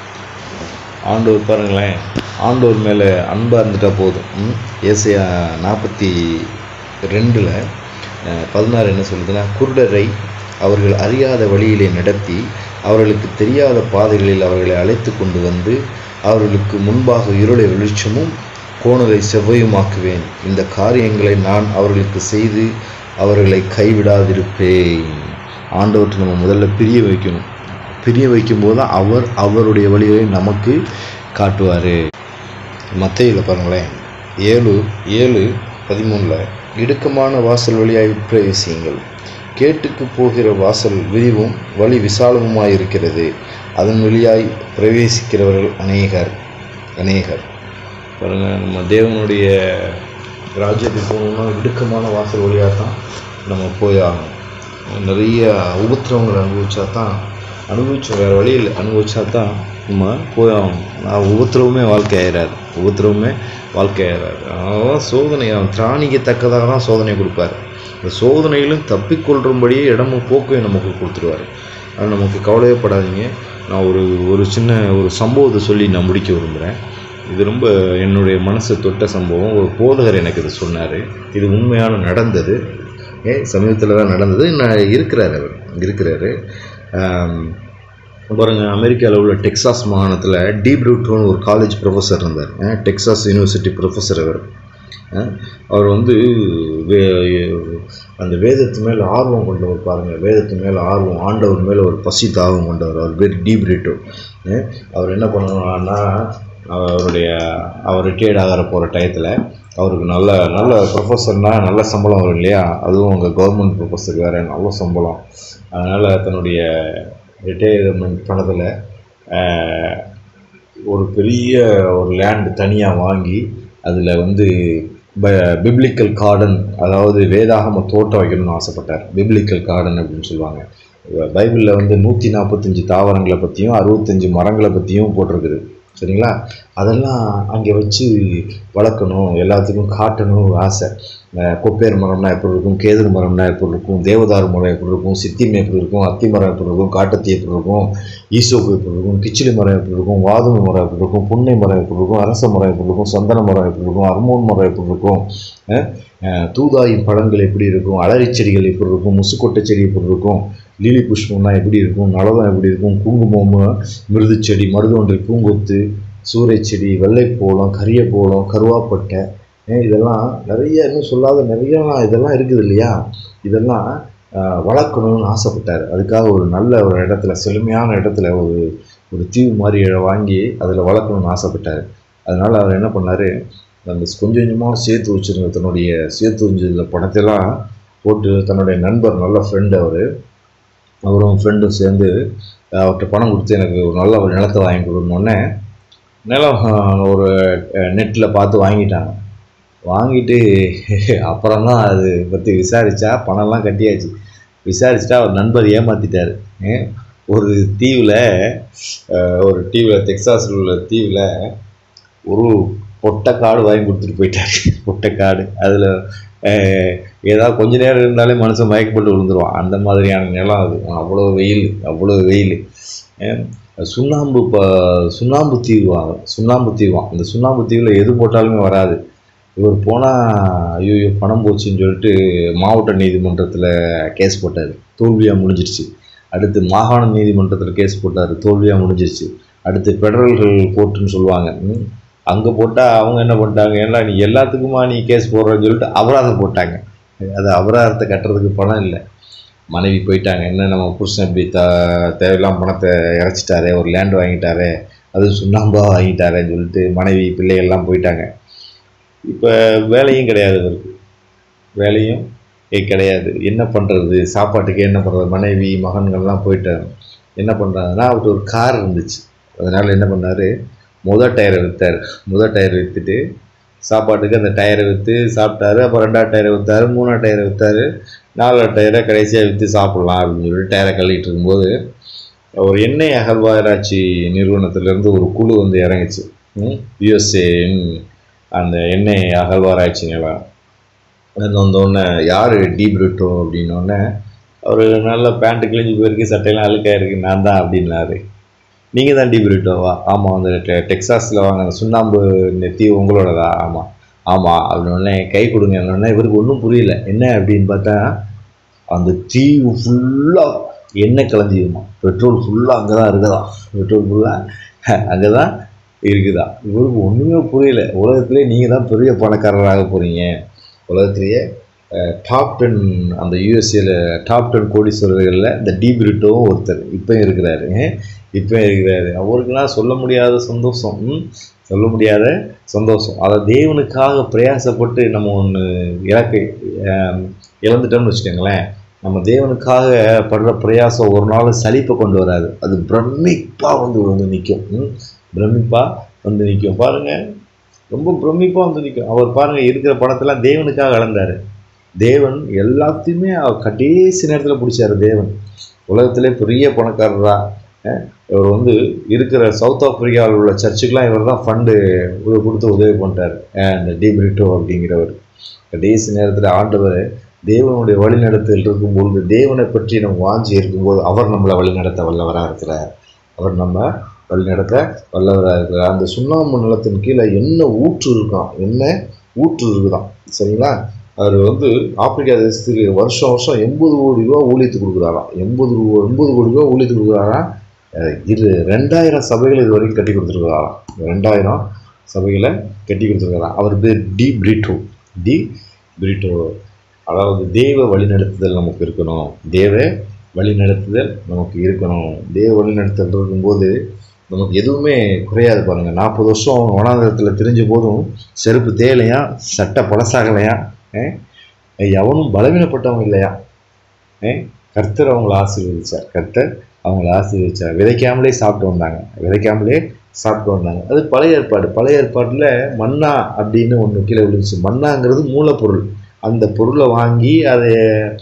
ஆண்டவர் பாருங்களேன் ஆண்டவர் மேலே அன்பாக இருந்துட்டா போதும் ம்? ஏசாயா நாற்பத்தி ரெண்டில் பதினாறு என்ன சொல்லுதுன்னா குருடரை அவர்கள் அறியாத வழியிலே நடத்தி அவர்களுக்கு தெரியாத பாதைகளில் அவர்களை அழைத்து கொண்டு வந்து அவர்களுக்கு முன்பாக இருளை வெளிச்சமும் கோணலை செவ்வையுமாக்குவேன் இந்த காரியங்களை நான் அவர்களுக்கு செய்து அவர்களை கைவிடாதிருப்பேன் ஆண்டவர்கிட்ட நம்ம முதல்ல பிரிய வைக்கணும் பிரிய வைக்கும்போது தான் அவர் அவருடைய வழியை நமக்கு காட்டுவார் மத்தையில் பாருங்களேன் ஏழு ஏழு பதிமூணில் இடுக்கமான வாசல் வழியாய் பிரவேசியுங்கள் கேட்டுக்கு போகிற வாசல் விரிவும் வழி விசாலமுமாய் இருக்கிறது அதன் வழியாய் பிரவேசிக்கிறவர்கள் அநேகர் அநேகர் பாருங்க நம்ம தேவனுடைய ராஜ்யத்துக்கு போகணும்னா இடுக்கமான வாசல் வழியாக தான் நம்ம போய் ஆகணும் நிறைய உபத்திரவங்களை அனுபவிச்சா தான் அனுபவிச்சோம் வேறு வழியில் அனுபவிச்சா தான் நம்ம போய் ஆகணும் நான் உபத்திரவுமே வாழ்க்கை ஆயிடாது உபத்திரவுமே வாழ்க்கை ஆயிடாது அவன் சோதனை அவன் திராணிக்கு தக்கதாக தான் சோதனை கொடுப்பார் இந்த சோதனையிலும் தப்பிக்கொள்ளும்படியே இடமும் போக்கையும் நமக்கு கொடுத்துருவார் அது நமக்கு கவலையப்படாதீங்க நான் ஒரு ஒரு சின்ன ஒரு சம்பவத்தை சொல்லி நான் முடிக்க விரும்புகிறேன் இது ரொம்ப என்னுடைய மனசை தொட்ட சம்பவம் ஒரு போதகர் எனக்கு இது சொன்னார் இது உண்மையான நடந்தது ஏ சமீபத்தில் தான் நடந்தது நான் இருக்கிறார் அவர் இருக்கிறாரு ஆம், பாருங்க அமெரிக்காவில் உள்ள டெக்சாஸ் மாகாணத்தில் டீப் ரூட்னு ஒரு காலேஜ் ப்ரொஃபஸர் இருந்தார் அஹ், டெக்சாஸ் யூனிவர்சிட்டி ப்ரொஃபஸர் அவர் அஹ், அவர் வந்து வே- அந்த வேதத்து மேலே ஆர்வம் கொண்டவர் பாருங்கள் வேதத்து மேலே ஆர்வம் ஆண்டவர் மேலே ஒரு பசி தாகம் கொண்டவர் அவர் பேர் டீப் ரீட்டோ அவர் என்ன பண்ணணும்னா அவருடைய அவர் ரிட்டையர்ட் ஆகிற போகிற டயத்தில் அவருக்கு நல்ல நல்ல ப்ரொஃபஸர்னா நல்ல சம்பளம் வரும் இல்லையா அதுவும் அங்கே கவர்மெண்ட் ப்ரொஃபஸர் வேறு நல்ல சம்பளம் அதனால் தன்னுடைய ரிட்டையர்மெண்ட் பணத்தில் ஒரு பெரிய ஒரு லேண்ட் தனியாக வாங்கி அதில் வந்து பிப்ளிக்கல் கார்டன் அதாவது வேதாகம தோட்டம் வைக்கணும்னு ஆசைப்பட்டார் பிப்ளிக்கல் கார்டன் அப்படின்னு சொல்லுவாங்க பைபிளில் வந்து நூற்றி நாற்பத்தஞ்சு தாவரங்களை பற்றியும் அறுபத்தஞ்சு மரங்களை பற்றியும் போட்டிருக்குது சரிங்களா அதெல்லாம் அங்கே வச்சு வளர்க்கணும் எல்லாத்துக்கும் காட்டணும் ஆசை அஹ் கொப்பேர் மரம்னா எப்படி இருக்கும் கேதுரு மரம்னா எப்படி இருக்கும் தேவதாரு மரம் எப்படி இருக்கும் சித்திமை எப்படி இருக்கும் அத்தி மரம் எப்படி இருக்கும் காட்டத்தி எப்படி இருக்கும் ஈசோப்பு எப்படி இருக்கும் கிச்சிலி மரம் எப்படி இருக்கும் வாதுமை மரம் எப்படி இருக்கும் புன்னை மரம் எப்படி இருக்கும் அரச மரம் எப்படி இருக்கும் சந்தன மரம் எப்படி இருக்கும் அர்மோன் மரம் எப்படி இருக்கும் அஹ் அஹ் தூதாயின் பழங்கள் எப்படி இருக்கும் அலரி செடிகள் எப்படி இருக்கும் முசுக்கொட்டை செடி எப்படி இருக்கும் லீலி புஷ்பம்னா எப்படி இருக்கும் நலதம் எப்படி இருக்கும் குங்குமம் மிருது செடி மருதொன்றி பூங்கொத்து சூறை செடி வெள்ளைப்போளம் கரியப்போளம் கருவாப்பட்டை ஏன் இதெல்லாம் நிறைய இன்னும் சொல்லாத நிறைய இதெல்லாம் இருக்குது இல்லையா இதெல்லாம் ஆஹ், வளர்க்கணும்னு ஆசைப்பட்டார் அதுக்காக ஒரு நல்ல ஒரு இடத்துல செழுமையான இடத்துல ஒரு ஒரு தீவு மாதிரி இடம் வாங்கி அதில் வளர்க்கணும்னு ஆசைப்பட்டார் அதனால அவர் என்ன பண்ணார் அந்த கொஞ்சம் கொஞ்சமாக சேர்த்து வச்சுருந்த தன்னுடைய சேர்த்து வச்சிருந்த பணத்தையெல்லாம் போட்டு தன்னுடைய நண்பர் நல்ல ஃப்ரெண்டு அவர் அவரும் ஃப்ரெண்டும் சேர்ந்து அஹ், அவர்கிட்ட பணம் கொடுத்து எனக்கு ஒரு நல்ல ஒரு நிலத்தை வாங்கி கொடுக்கணுன்னே நிலம் அஹ், ஒரு நெட்டில் பார்த்து வாங்கிட்டாங்க வாங்கிட்டு அப்புறம் தான் அது பற்றி விசாரித்தா பணம்லாம் கட்டியாச்சு விசாரிச்சுட்டா அவர் நண்பர் ஏமாற்றிட்டார் ஒரு தீவில் ஒரு தீவில் டெக்சாஸில் உள்ள தீவில் ஒரு பொட்டைக்காடு வாங்கி கொடுத்துட்டு போயிட்டார் பொட்டைக்காடு அதில் ஏதாவது கொஞ்ச நேரம் இருந்தாலே மனுஷன் மயக்கப்பட்டு விழுந்துருவான் அந்த மாதிரியான நிலம் அது அவ்வளோ வெயில் அவ்வளோ வெயில் சுண்ணாம்பு ப சுண்ணாம்பு தீவுவாங்க சுண்ணாம்பு தீவான் இந்த சுண்ணாம்பு தீவில் எது போட்டாலுமே வராது இவர் போனால் ஐயோ பணம் போச்சுன்னு சொல்லிட்டு மாவட்ட நீதிமன்றத்தில் கேஸ் போட்டார் தோல்வியாக முடிஞ்சிருச்சு அடுத்து மாகாண நீதிமன்றத்தில் கேஸ் போட்டார் தோல்வியாக முடிஞ்சிருச்சு அடுத்து பெடரல்கள் கோர்ட்டுன்னு சொல்லுவாங்க அங்கே போட்டால் அவங்க என்ன பண்ணிட்டாங்க ஏன்னா நீ எல்லாத்துக்குமா நீ கேஸ் போடுறன்னு சொல்லிட்டு அபராதம் போட்டாங்க அது அபராதத்தை கட்டுறதுக்கு பணம் இல்லை மனைவி போயிட்டாங்க என்ன நம்ம புருஷன் இப்படி த தேவையில்லாம பணத்தை இறைச்சிட்டாரே ஒரு லேண்ட் வாங்கிட்டாரே அது சுண்ணாம்பா வாங்கிட்டாரேன்னு சொல்லிட்டு மனைவி பிள்ளைகள்லாம் போயிட்டாங்க இப்போ வேலையும் கிடையாது இவருக்கு வேலையும் ஏ கிடையாது என்ன பண்ணுறது சாப்பாட்டுக்கு என்ன பண்ணுறது மனைவி மகன்கள்லாம் போயிட்டாங்க என்ன பண்ணுறாங்கன்னா அவர்கிட்ட ஒரு கார் இருந்துச்சு அதனால் என்ன பண்ணார் முத டயரை விற்றார் முத டயர் விற்றுட்டு சாப்பாட்டுக்கு அந்த டயரை விற்று சாப்பிட்டாரு அப்புறம் ரெண்டாவது டயரை விற்றாரு மூணாவது டயரை விற்றாரு நாலாவது டயரை கடைசியாக விற்று சாப்பிட்லாம் அப்படின்னு சொல்லிட்டு டயரை கழுவிட்டு இருக்கும்போது ஒரு எண்ணெய் அகழ்வாராய்ச்சி நிறுவனத்திலேருந்து ஒரு குழு வந்து இறங்குச்சு யுஎஸ்ஏ அந்த எண்ணெய் அகழ்வாராய்ச்சி நிலம் அது வந்தோடனே யார் டீப்ரூட்டோ அப்படின்னோடனே அவர் நல்ல பேண்ட்டு கிழிஞ்சு போயிருக்கு சட்டையெல்லாம் அழுக்காக இருக்குது நான் தான் அப்படின்னாரு நீங்கள் தான் டீப்ரூட்டோவா ஆமாம் அந்த டெ- டெக்சாஸில் வாங்க அந்த சுண்ணாம்பு இந்த தீவு உங்களோடதா ஆமாம் ஆமாம் அப்படின்னோடனே கை கொடுங்கன்னொடனே இவருக்கு ஒன்றும் புரியல என்ன அப்படின்னு பார்த்தா அந்த தீவு ஃபுல்லாக எண்ணெய் கலஞ்சிதுமா பெட்ரோல் ஃபுல்லாக அங்கே தான் இருக்குதா பெட்ரோல் ஃபுல்லாக அங்கே தான் இருக்குதா இவருக்கு ஒன்றுமே புரியல உலகத்திலே நீங்கள் தான் பெரிய பணக்காரராக போகிறீங்க உலகத்திலேயே டாப் டென் அந்த யூஎஸ்ஏல டாப் டென் கோடீஸ்வரர்களில் இந்த டீபிரிட்டோவும் ஒருத்தர் இப்போயும் இருக்கிறாரு இப்போயும் இருக்கிறாரு அவருக்கெல்லாம் சொல்ல முடியாத சந்தோஷம் ம்? சொல்ல முடியாத சந்தோஷம் அதை தேவனுக்காக பிரயாசப்பட்டு நம்ம ஒன்று இலக்கை ஆம், இழந்துட்டோம்னு வச்சுக்கோங்களேன் நம்ம தேவனுக்காக படுற பிரயாசம் ஒரு நாள் சலிப்பை கொண்டு வராது அது பிரமிப்பாக வந்து வந்து நிற்கும் பிரமிப்பாக வந்து நிற்கும் பாருங்க ரொம்ப பிரமிப்பாக வந்து நிற்கும் அவர் பாருங்க இருக்கிற பணத்தெல்லாம் தேவனுக்காக இழந்தாரு தேவன் எல்லாத்தையுமே அவர் கடைசி நேரத்தில் பிடிச்சாரு தேவன் உலகத்திலே பெரிய பணக்காரரா அஹ், இவர் வந்து இருக்கிற சவுத் ஆப்பிரிக்காவில் உள்ள சர்ச்சுக்கெலாம் இவர் தான் ஃபண்டு கொடுத்து உதவி பண்ணிட்டார் அந்த டிபிரிட்டோ அப்படிங்கிறவர் கடைசி நேரத்தில் ஆண்டவர் தேவனுடைய வழிநடத்தல் இருக்கும்பொழுது தேவனை பற்றி நம்ம வாஞ்சி இருக்கும்போது அவர் நம்மளை வழிநடத்த வல்லவராக இருக்கிறார் அவர் நம்ம வழிநடத்த வல்லவராக இருக்கிறார் அந்த சுண்ணாம்பு நிலத்தின் கீழே என்ன ஊற்று இருக்கான் என்ன ஊற்று இருக்குதாம் சரிங்களா அவர் வந்து ஆப்பிரிக்கா தேசத்துக்கு வருஷம் வருஷம் எண்பது கோடி ரூபா ஊழியத்துக்கு கொடுக்குறாராம் எண்பது ரூபா எண்பது கோடி ரூபா ஊழியத்துக்கு கொடுக்குறாராம் அஹ் இரு ரெண்டாயிரம் சபைகள் இது வரைக்கும் கட்டி கொடுத்துருக்காராம் ரெண்டாயிரம் சபைகளை கட்டி கொடுத்துருக்காராம் அவர் பேர் டி பிரிட்டோ டி பிரிட்டோ அதாவது தெய்வ வழிநடத்துதல் நமக்கு இருக்கணும் தேவ வழிநடத்துதல் நமக்கு இருக்கணும் தேவ வழிநடத்துதல் இருக்கும்போது நமக்கு எதுவுமே குறையாது பாருங்கள் நாற்பது வருஷம் வனாந்தரத்தில் தெரிஞ்ச போதும் செருப்பு தேயலையா சட்டை பழசாகலையா அஹ் எவனும் பலவீனப்பட்டவங்க இல்லையா அஹ் கர்த்தர் அவங்கள ஆசீர்வதிச்சார் கர்த்தர் அவங்கள ஆசீர்வதிச்சார் விதைக்காமலே சாப்பிட்டு வந்தாங்க விதைக்காமலே சாப்பிட்டு வந்தாங்க அது பழைய ஏற்பாடு பழைய ஏற்பாட்டில் மன்னா அப்படின்னு ஒன்று கீழே விழுந்துச்சு மன்னாங்கிறது மூலப்பொருள் அந்த பொருளை வாங்கி அதை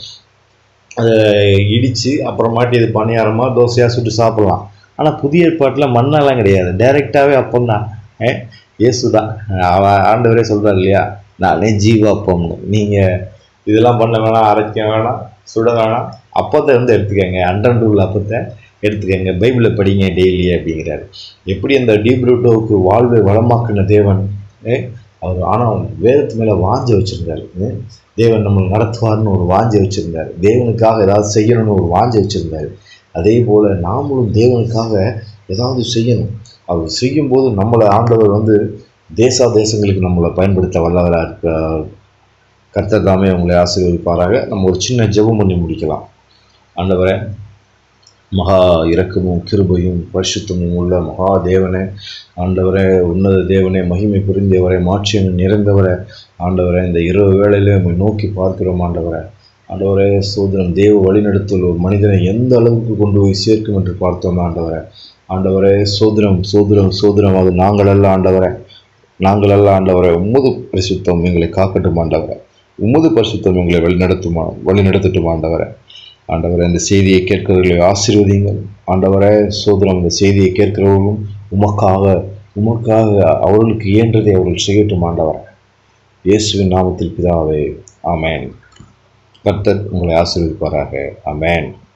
அதை இடித்து அப்புறமாட்டி இது பணியாரமாக தோசையாக சுட்டு சாப்பிட்லாம் ஆனால் புதிய ஏற்பாட்டில் மண்ணெல்லாம் கிடையாது டைரெக்டாகவே அப்பந்தான் ஏ இயேசு தான் அவன் ஆண்டவரே சொல்கிறார் இல்லையா நானே ஜீவாப்பம்னு நீங்கள் இதெல்லாம் பண்ண வேணாம் அரைக்க வேணாம் சுட வேணாம் அப்பத்தை வந்து எடுத்துக்கங்க அன்றண்டு உள்ள அப்பத்தை எடுத்துக்கங்க பைபிளை படிங்க டெய்லி அப்படிங்கிறாரு எப்படி அந்த டீப்ரூட்டோவுக்கு வாழ்வை வளமாக்கின தேவன் ஏ, அவர் ஆனால் வேதத்து மேலே வாஞ்ச வச்சுருந்தாரு தேவன் நம்மளை நடத்துவார்னு ஒரு வாஞ்சை வச்சுருந்தாரு தேவனுக்காக ஏதாவது செய்யணும்னு ஒரு வாஞ்சை வச்சுருந்தாரு அதே போல் நாமளும் தேவனுக்காக ஏதாவது செய்யணும் அவர் செய்யும்போது நம்மளை ஆண்டவர் வந்து தேசா தேசங்களுக்கு நம்மளை பயன்படுத்த வல்லவராக இருக்க கர்த்தர் தாமே உங்களை ஆசீர்வதிப்பாராக நம்ம ஒரு சின்ன ஜெபம் பண்ணி முடிக்கலாம் ஆண்டவரே மகா இரக்கமும் கிருபையும் பரிசுத்தமும் உள்ள மகா தேவனே ஆண்டவரே உன்னத தேவனே மகிமை புரிந்தவரே மாட்சியம் நிறைந்தவரே ஆண்டவரே இந்த இரவு வேளையிலே உம்மை நோக்கி பார்க்கிறோம் ஆண்டவரே ஆண்டவரே சோதனம் தேவ வழிநடத்தல் ஒரு மனிதனை எந்த அளவுக்கு கொண்டு போய் சேர்க்கும் என்று பார்த்தோம் ஆண்டவரே ஆண்டவரே சோதனம் சோதனம் சோதனம் அது நாங்கள் அல்ல ஆண்டவரே நாங்கள் அல்ல ஆண்டவரே உமது பரிசுத்தம் எங்களை காக்கட்டும் ஆண்டவரே உமது பரிசுத்தம் எங்களை வழிநடத்துமா வழிநடத்தட்டும் ஆண்டவரே ஆண்டவரே இந்த செய்தியை கேட்கிறவர்களை ஆசீர்வதிங்கள் ஆண்டவரே சோதனம் இந்த செய்தியை கேட்கிறவர்களும் உமக்காக உமக்காக அவர்களுக்கு இயன்றதை அவர்கள் செய்யட்டும் ஆண்டவரே இயேசுவின் நாமத்தில் பிதாவே ஆமென் கர்த்தர் உங்களை ஆசீர்வதிப்பாராக ஆமென்